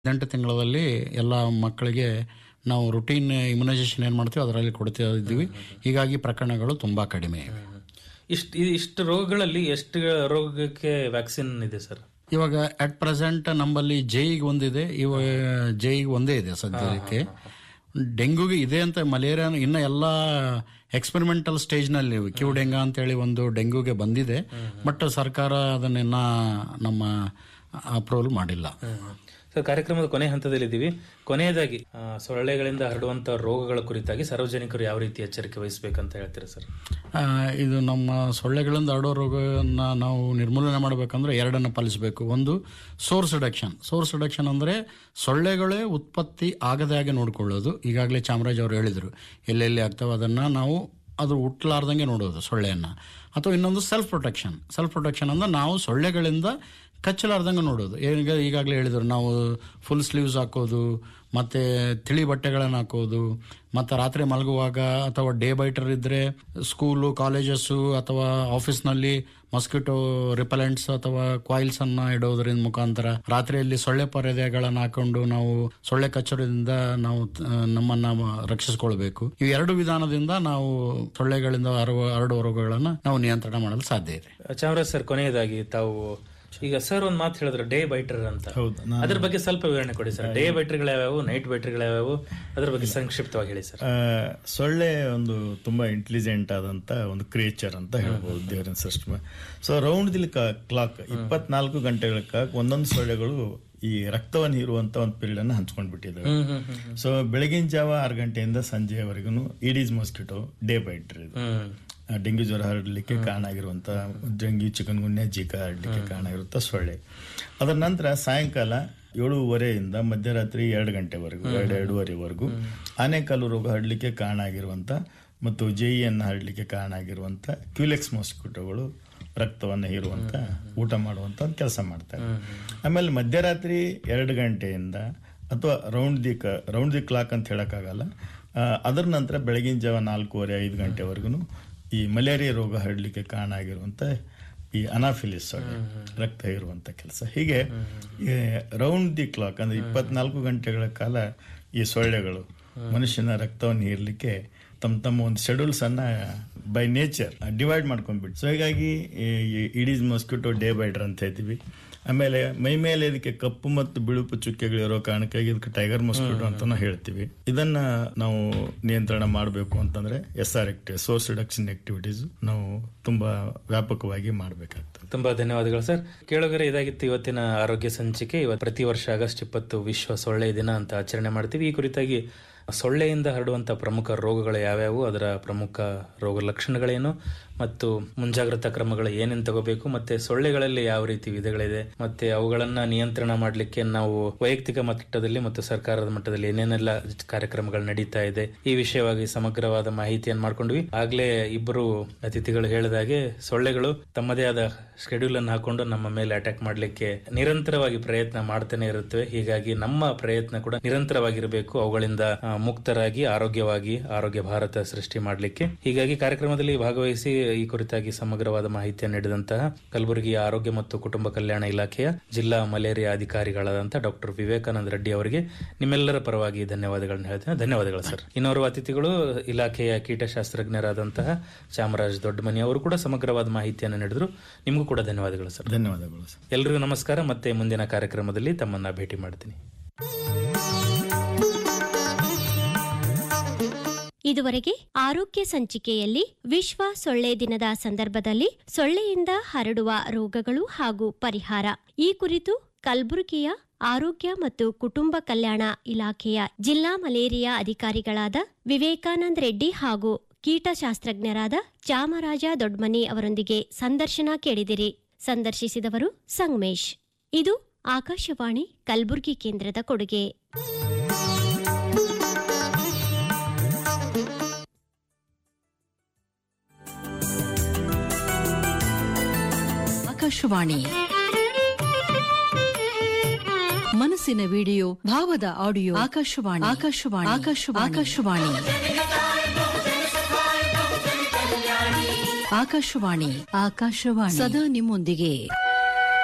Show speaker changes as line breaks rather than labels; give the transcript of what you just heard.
ಹದಿನೆಂಟು ತಿಂಗಳಲ್ಲಿ ಎಲ್ಲ ಮಕ್ಕಳಿಗೆ ನಾವು ರುಟೀನ್ ಇಮ್ಯುನೈಸೇಷನ್ ಏನು ಮಾಡ್ತೀವಿ ಅದರಲ್ಲಿ ಕೊಡ್ತಾ ಇದ್ದೀವಿ ಹೀಗಾಗಿ ಪ್ರಕರಣಗಳು ತುಂಬ ಕಡಿಮೆ ಇವೆ
ಇಷ್ಟು ಇಷ್ಟು ರೋಗಗಳಲ್ಲಿ ಎಷ್ಟು ರೋಗಕ್ಕೆ ವ್ಯಾಕ್ಸಿನ್ ಇದೆ ಸರ್
ಇವಾಗ ಅಟ್ ಪ್ರೆಸೆಂಟ್ ನಮ್ಮಲ್ಲಿ ಜೈಗೆ ಒಂದಿದೆ ಇವಾಗ ಜೈಗೆ ಒಂದೇ ಇದೆ ಸದ್ಯಕ್ಕೆ ಡೆಂಗ್ಯೂಗೆ ಇದೆ ಅಂತ ಮಲೇರಿಯಾ ಇನ್ನು ಎಲ್ಲ ಎಕ್ಸ್ಪೆರಿಮೆಂಟಲ್ ಸ್ಟೇಜ್ನಲ್ಲಿ ಕ್ಯೂ ಡೆಂಗ ಅಂತೇಳಿ ಒಂದು ಡೆಂಗ್ಯೂಗೆ ಬಂದಿದೆ ಬಟ್ ಸರ್ಕಾರ ಅದನ್ನಿನ್ನ ನಮ್ಮ ಅಪ್ರೂವಲ್ ಮಾಡಿಲ್ಲ
ಸರ್ ಕಾರ್ಯಕ್ರಮದ ಕೊನೆ ಹಂತದಲ್ಲಿದ್ದೀವಿ ಕೊನೆಯದಾಗಿ ಆ, ಸೊಳ್ಳೆಗಳಿಂದ ಹರಡುವಂತ ರೋಗಗಳ ಕುರಿತಾಗಿ ಸಾರ್ವಜನಿಕರು ಯಾವ ರೀತಿ ಎಚ್ಚರಿಕೆ ವಹಿಸಬೇಕಂತ ಹೇಳ್ತೀರಾ ಸರ್
ಆ, ಇದು ನಮ್ಮ ಸೊಳ್ಳೆಗಳಿಂದ ಹರಡೋ ರೋಗವನ್ನು ನಾವು ನಿರ್ಮೂಲನೆ ಮಾಡಬೇಕಂದ್ರೆ ಎರಡನ್ನು ಪಾಲಿಸಬೇಕು ಒಂದು ಸೋರ್ಸ್ ರಿಡಕ್ಷನ್ ಸೋರ್ಸ್ ರಿಡಕ್ಷನ್ ಅಂದರೆ ಸೊಳ್ಳೆಗಳೇ ಉತ್ಪತ್ತಿ ಆಗದೇ ಹಾಗೆ ನೋಡ್ಕೊಳ್ಳೋದು ಈಗಾಗಲೇ ಚಾಮರಾಜ್ ಅವರು ಹೇಳಿದರು ಎಲ್ಲೆಲ್ಲಿ ಆಗ್ತವೆ ಅದನ್ನು ನಾವು ಅದು ಹುಟ್ಟಲಾರ್ದಂಗೆ ನೋಡೋದು ಸೊಳ್ಳೆಯನ್ನು ಅಥವಾ ಇನ್ನೊಂದು ಸೆಲ್ಫ್ ಪ್ರೊಟೆಕ್ಷನ್ ಸೆಲ್ಫ್ ಪ್ರೊಟೆಕ್ಷನ್ ಅಂದ್ರೆ ನಾವು ಸೊಳ್ಳೆಗಳಿಂದ ಕಚ್ಚಲಾರ್ದಂಗೆ ನೋಡೋದು ಈಗ ಈಗಾಗಲೇ ಹೇಳಿದರು ನಾವು ಫುಲ್ ಸ್ಲೀವ್ಸ್ ಹಾಕೋದು ಮತ್ತು ತಿಳಿ ಬಟ್ಟೆಗಳನ್ನು ಹಾಕೋದು ಮತ್ತು ರಾತ್ರಿ ಮಲಗುವಾಗ ಅಥವಾ ಡೇ ಬೈಟರ್ ಇದ್ದರೆ ಸ್ಕೂಲು ಕಾಲೇಜಸ್ಸು ಅಥವಾ ಆಫೀಸ್ನಲ್ಲಿ ಮಸ್ಕಿಟೋ ರಿಪಲೆಂಟ್ಸ್ ಅಥವಾ ಕಾಯಿಲ್ಸನ್ನು ಇಡೋದ್ರಿಂದ ಮುಖಾಂತರ ರಾತ್ರಿಯಲ್ಲಿ ಸೊಳ್ಳೆ ಪರದೆಗಳನ್ನು ಹಾಕೊಂಡು ನಾವು ಸೊಳ್ಳೆ ಕಚ್ಚೋದ್ರಿಂದ ನಾವು ಆ, ನಮ್ಮನ್ನ ರಕ್ಷಿಸಿಕೊಳ್ಬೇಕು ಈ ಎರಡು ವಿಧಾನದಿಂದ ನಾವು ಸೊಳ್ಳೆಗಳಿಂದ ಹರಡುವ ಹರಡುವ ರೋಗಗಳನ್ನು ನಾವು ನಿಯಂತ್ರಣ ಮಾಡಲು ಸಾಧ್ಯ ಇದೆ
ಚಾಮರಾಜ್ ಸರ್ ಕೊನೆಯದಾಗಿ ತಾವು ಈಗ ಸರ್ ಒಂದ್ ಮಾತು ಹೇಳಿದ್ರು ಡೇ ಬೈಟರ್ ಅಂತ
ಹೌದು
ಅದ್ರ ಬಗ್ಗೆ ಸ್ವಲ್ಪ ವಿವರಣೆ ಕೊಡಿ ಸರ್ ಡೇ ಬೈಟರ್ಗಳು ಯಾವ್ಯಾವು ನೈಟ್ ಬೈಟರ್ಗಳು ಯಾವ್ಯಾವು ಅದ್ರ ಬಗ್ಗೆ ಸಂಕ್ಷಿಪ್ತವಾಗಿ ಹೇಳಿ ಸರ್
ಆ, ಸೊಳ್ಳೆ ಒಂದು ತುಂಬಾ ಇಂಟೆಲಿಜೆಂಟ್ ಆದಂತ ಒಂದು ಕ್ರಿಯೇಚರ್ ಅಂತ ಹೇಳ್ಬೋದು ದೇವರಿನ system so round the clock ಇಪ್ಪತ್ನಾಲ್ಕು ಗಂಟೆಗಳ ಕಾಕ್ ಒಂದೊಂದು ಸೊಳ್ಳೆಗಳು ಈ ರಕ್ತವನ್ನು ಹೀರುವಂತ ಒಂದು ಪೀರಿಯಡ್ ಅನ್ನು ಹಂಚ್ಕೊಂಡ್ ಬಿಟ್ಟಿದ್ದಾವೆ
ಹ್ಮ್ ಹ್ಮ್ ಹ್ಮ್
ಸೊ ಬೆಳಗಿನ ಜಾವ ಆರು ಗಂಟೆಯಿಂದ ಸಂಜೆಯವರೆಗೂ ಇಡೀಸ್ ಮಸ್ಕಿಟೋ ಡೇ ಬೈಟ್ರ್ ಇದು
ಹ್ಮ್
ಆ, ಡೆಂಗ್ಯೂ ಜ್ವರ ಹರಡಲಿಕ್ಕೆ ಕಾರಣ ಆಗಿರುವಂಥ ಡೆಂಗ್ಯೂ ಚಿಕನ್ ಗುನ್ಯ ಜಿಕಾ ಹರಡಲಿಕ್ಕೆ ಕಾರಣ ಆಗಿರುವಂಥ ಸೊಳ್ಳೆ ಅದರ ನಂತರ ಸಾಯಂಕಾಲ ಏಳೂವರೆಯಿಂದ ಮಧ್ಯರಾತ್ರಿ ಎರಡು ಗಂಟೆವರೆಗೂ ಎರಡು ಎರಡೂವರೆವರೆಗೂ ಆನೆಕಾಲು ರೋಗ ಹರಡಲಿಕ್ಕೆ ಕಾರಣ ಆಗಿರುವಂಥ ಮತ್ತು ಜೈಯನ್ನು ಹರಡಲಿಕ್ಕೆ ಕಾರಣ ಆಗಿರುವಂಥ ಕ್ಯೂಲೆಕ್ಸ್ ಮಾಸ್ಕಿಟೋಗಳು ರಕ್ತವನ್ನು ಹೀರುವಂಥ ಊಟ ಮಾಡುವಂಥ ಒಂದು ಕೆಲಸ ಮಾಡ್ತಾರೆ ಆಮೇಲೆ ಮಧ್ಯರಾತ್ರಿ ಎರಡು ಗಂಟೆಯಿಂದ ಅಥವಾ ರೌಂಡ್ ದಿ ಕ ರೌಂಡ್ ದಿ ಕ್ಲಾಕ್ ಅಂತ ಹೇಳೋಕ್ಕಾಗಲ್ಲ ಆ, ಅದರ ನಂತರ ಬೆಳಗಿನ ಜಾವ ನಾಲ್ಕೂವರೆ ಐದು ಗಂಟೆವರೆಗೂ ಈ ಮಲೇರಿಯಾ ರೋಗ ಹರಡಲಿಕ್ಕೆ ಕಾರಣ ಆಗಿರುವಂಥ ಈ ಅನಾಫಿಲಿಸ್ ಸೊಳ್ಳೆ ರಕ್ತ ಇರುವಂಥ ಕೆಲಸ ಹೀಗೆ ರೌಂಡ್ ದಿ ಕ್ಲಾಕ್ ಅಂದ್ರೆ ಇಪ್ಪತ್ನಾಲ್ಕು ಗಂಟೆಗಳ ಕಾಲ ಈ ಸೊಳ್ಳೆಗಳು ಮನುಷ್ಯನ ರಕ್ತವನ್ನು ಹೀರ್ಲಿಕ್ಕೆ ತಮ್ಮ ತಮ್ಮ ಒಂದು ಶೆಡ್ಯೂಲ್ಸ್ ಅನ್ನ ಬೈ ನೇಚರ್ ಡಿವೈಡ್ ಮಾಡ್ಕೊಂಡ್ಬಿಟ್ಟು ಸೊ ಹೀಗಾಗಿ ಇಡೀಸ್ ಮಸ್ಕಿಟೋ ಡೇ ಬೈಡರ್ ಅಂತ ಹೇಳ್ತೀವಿ ಆಮೇಲೆ ಮೈ ಮೇಲೆ ಇದಕ್ಕೆ ಕಪ್ಪು ಮತ್ತು ಬಿಳುಪು ಚುಕ್ಕೆಗಳಿರೋ ಕಾರಣಕ್ಕಾಗಿ ಇದಕ್ಕೆ ಟೈಗರ್ ಮಸ್ಕಿಟೋ ಅಂತಾನು ಹೇಳ್ತೀವಿ ಇದನ್ನ ನಾವು ನಿಯಂತ್ರಣ ಮಾಡಬೇಕು ಅಂತಂದ್ರೆ S R active source reduction activities ನಾವು ತುಂಬಾ ವ್ಯಾಪಕವಾಗಿ ಮಾಡಬೇಕಾಗ್ತದೆ
ತುಂಬಾ ಧನ್ಯವಾದಗಳು ಸರ್ ಕೇಳುಗರೆ ಇದಾಗಿತ್ತು ಇವತ್ತಿನ ಆರೋಗ್ಯ ಸಂಚಿಕೆ ಇವತ್ತು ಪ್ರತಿ ವರ್ಷ ಆಗಸ್ಟ್ ಇಪ್ಪತ್ತು ವಿಶ್ವ ಸೊಳ್ಳೆ ದಿನ ಅಂತ ಆಚರಣೆ ಮಾಡ್ತೀವಿ ಈ ಕುರಿತಾಗಿ ಸೊಳ್ಳೆಯಿಂದ ಹರಡುವಂಥ ಪ್ರಮುಖ ರೋಗಗಳು ಯಾವ್ಯಾವು ಅದರ ಪ್ರಮುಖ ರೋಗ ಲಕ್ಷಣಗಳೇನು ಮತ್ತು ಮುಂಜಾಗ್ರತಾ ಕ್ರಮಗಳು ಏನೇನು ತಗೋಬೇಕು ಮತ್ತೆ ಸೊಳ್ಳೆಗಳಲ್ಲಿ ಯಾವ ರೀತಿ ವಿಧಗಳಿದೆ ಮತ್ತೆ ಅವುಗಳನ್ನ ನಿಯಂತ್ರಣ ಮಾಡಲಿಕ್ಕೆ ನಾವು ವೈಯಕ್ತಿಕ ಮಟ್ಟದಲ್ಲಿ ಮತ್ತು ಸರ್ಕಾರದ ಮಟ್ಟದಲ್ಲಿ ಏನೇನೆಲ್ಲ ಕಾರ್ಯಕ್ರಮಗಳು ನಡೀತಾ ಇದೆ ಈ ವಿಷಯವಾಗಿ ಸಮಗ್ರವಾದ ಮಾಹಿತಿಯನ್ನು ಮಾಡ್ಕೊಂಡ್ವಿ ಆಗ್ಲೇ ಇಬ್ಬರು ಅತಿಥಿಗಳು ಹೇಳಿದಾಗೆ ಸೊಳ್ಳೆಗಳು ತಮ್ಮದೇ ಆದ ಶೆಡ್ಯೂಲ್ ಅನ್ನು ಹಾಕೊಂಡು ನಮ್ಮ ಮೇಲೆ ಅಟ್ಯಾಕ್ ಮಾಡಲಿಕ್ಕೆ ನಿರಂತರವಾಗಿ ಪ್ರಯತ್ನ ಮಾಡ್ತಾನೆ ಇರುತ್ತವೆ ಹೀಗಾಗಿ ನಮ್ಮ ಪ್ರಯತ್ನ ಕೂಡ ನಿರಂತರವಾಗಿರಬೇಕು ಅವುಗಳಿಂದ ಆ, ಮುಕ್ತರಾಗಿ ಆರೋಗ್ಯವಾಗಿ ಆರೋಗ್ಯ ಭಾರತ ಸೃಷ್ಟಿ ಮಾಡಲಿಕ್ಕೆ ಹೀಗಾಗಿ ಕಾರ್ಯಕ್ರಮದಲ್ಲಿ ಭಾಗವಹಿಸಿ ಈ ಕುರಿತಾಗಿ ಸಮಗ್ರವಾದ ಮಾಹಿತಿಯನ್ನು ನೀಡಿದಂತಹ ಕಲಬುರಗಿಯ ಆರೋಗ್ಯ ಮತ್ತು ಕುಟುಂಬ ಕಲ್ಯಾಣ ಇಲಾಖೆಯ ಜಿಲ್ಲಾ ಮಲೇರಿಯಾ ಅಧಿಕಾರಿಗಳಾದಂತಹ ಡಾಕ್ಟರ್ ವಿವೇಕಾನಂದ ರೆಡ್ಡಿ ಅವರಿಗೆ ನಿಮ್ಮೆಲ್ಲರ ಪರವಾಗಿ ಧನ್ಯವಾದಗಳನ್ನು ಹೇಳ್ತೇನೆ ಧನ್ಯವಾದಗಳು ಸರ್ ಇನ್ನೋರ್ವ ಅತಿಥಿಗಳು ಇಲಾಖೆಯ ಕೀಟಶಾಸ್ತ್ರಜ್ಞರಾದಂತಹ ಚಾಮರಾಜ್ ದೊಡ್ಡಮನಿ ಅವರು ಕೂಡ ಸಮಗ್ರವಾದ ಮಾಹಿತಿಯನ್ನು ನೀಡಿದ್ರು ನಿಮಗೂ ಕೂಡ ಧನ್ಯವಾದಗಳು ಸರ್
ಧನ್ಯವಾದಗಳು ಸರ್
ಎಲ್ರಿಗೂ ನಮಸ್ಕಾರ ಮತ್ತೆ ಮುಂದಿನ ಕಾರ್ಯಕ್ರಮದಲ್ಲಿ ತಮ್ಮನ್ನ ಭೇಟಿ ಮಾಡ್ತೀನಿ
ಇದುವರೆಗೆ ಆರೋಗ್ಯ ಸಂಚಿಕೆಯಲ್ಲಿ ವಿಶ್ವ ಸೊಳ್ಳೆ ದಿನದ ಸಂದರ್ಭದಲ್ಲಿ ಸೊಳ್ಳೆಯಿಂದ ಹರಡುವ ರೋಗಗಳು ಹಾಗೂ ಪರಿಹಾರ ಈ ಕುರಿತು ಕಲಬುರಗಿಯ ಆರೋಗ್ಯ ಮತ್ತು ಕುಟುಂಬ ಕಲ್ಯಾಣ ಇಲಾಖೆಯ ಜಿಲ್ಲಾ ಮಲೇರಿಯಾ ಅಧಿಕಾರಿಗಳಾದ ವಿವೇಕಾನಂದ್ ರೆಡ್ಡಿ ಹಾಗೂ ಕೀಟಶಾಸ್ತ್ರಜ್ಞರಾದ ಚಾಮರಾಜ ದೊಡ್ಮನಿ ಅವರೊಂದಿಗೆ ಸಂದರ್ಶನ ಕೇಳಿದಿರಿ ಸಂದರ್ಶಿಸಿದವರು ಸಂಗಮೇಶ್ ಇದು ಆಕಾಶವಾಣಿ ಕಲಬುರಗಿ ಕೇಂದ್ರದ ಕೊಡುಗೆ
ಆಕಾಶವಾಣಿ ಮನಸ್ಸಿನ ವಿಡಿಯೋ ಭಾವದ ಆಡಿಯೋ ಆಕಾಶವಾಣಿ ಆಕಾಶವಾಣಿ ಆಕಾಶವಾಣಿ ಆಕಾಶವಾಣಿ ಆಕಾಶವಾಣಿ ಆಕಾಶವಾಣಿ ಆಕಾಶವಾಣಿ ಸದಾ ನಿಮ್ಮೊಂದಿಗೆ